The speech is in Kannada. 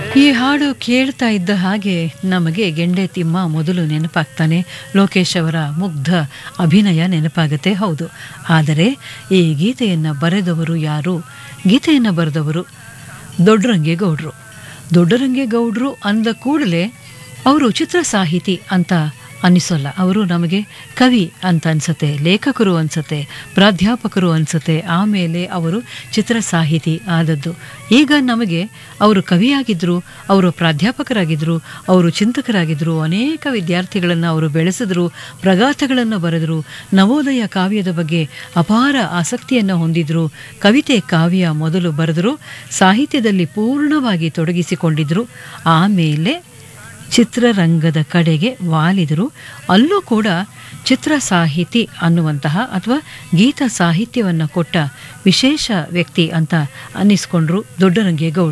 ಈ ಹಾಡು ಕೇಳ್ತಾ ಇದ್ದ ಹಾಗೆ ನಮಗೆ ಗೆಂಡೆ ತಿಮ್ಮ ಮೊದಲು ನೆನಪಾಗ್ತಾನೆ ಲೋಕೇಶ್ ಅವರ ಮುಗ್ಧ ಅಭಿನಯ ನೆನಪಾಗತ್ತೆ ಹೌದು ಆದರೆ ಈ ಗೀತೆಯನ್ನು ಬರೆದವರು ಯಾರು ಗೀತೆಯನ್ನು ಬರೆದವರು ದೊಡ್ಡರಂಗೇಗೌಡರು ದೊಡ್ಡರಂಗೇಗೌಡರು ಅಂದ ಕೂಡಲೇ ಅವರು ಚಿತ್ರ ಸಾಹಿತಿ ಅಂತ ಅನ್ನಿಸೋಲ್ಲ ಅವರು ನಮಗೆ ಕವಿ ಅಂತ ಅನ್ಸತ್ತೆ ಲೇಖಕರು ಅನ್ಸತ್ತೆ ಪ್ರಾಧ್ಯಾಪಕರು ಅನ್ಸತ್ತೆ ಆಮೇಲೆ ಅವರು ಚಿತ್ರ ಸಾಹಿತಿ ಆದದ್ದು ಈಗ ನಮಗೆ ಅವರು ಕವಿಯಾಗಿದ್ದರು ಅವರು ಪ್ರಾಧ್ಯಾಪಕರಾಗಿದ್ದರು ಅವರು ಚಿಂತಕರಾಗಿದ್ದರು ಅನೇಕ ವಿದ್ಯಾರ್ಥಿಗಳನ್ನು ಅವರು ಬೆಳೆಸಿದ್ರು ಪ್ರಗಾಥಗಳನ್ನು ಬರೆದರು ನವೋದಯ ಕಾವ್ಯದ ಬಗ್ಗೆ ಅಪಾರ ಆಸಕ್ತಿಯನ್ನು ಹೊಂದಿದ್ರು ಕವಿತೆ ಕಾವ್ಯ ಮೊದಲು ಬರೆದರು ಸಾಹಿತ್ಯದಲ್ಲಿ ಪೂರ್ಣವಾಗಿ ತೊಡಗಿಸಿಕೊಂಡಿದ್ರು ಆಮೇಲೆ ಚಿತ್ರರಂಗದ ಕಡೆಗೆ ವಾಲಿದರು ಅಲ್ಲೂ ಕೂಡ ಚಿತ್ರ ಸಾಹಿತಿ ಅನ್ನುವಂತಹ ಅಥವಾ ಗೀತ ಸಾಹಿತ್ಯವನ್ನು ಕೊಟ್ಟ ವಿಶೇಷ ವ್ಯಕ್ತಿ ಅಂತ ಅನ್ನಿಸ್ಕೊಂಡ್ರು ದೊಡ್ಡರಂಗೇಗೌಡರು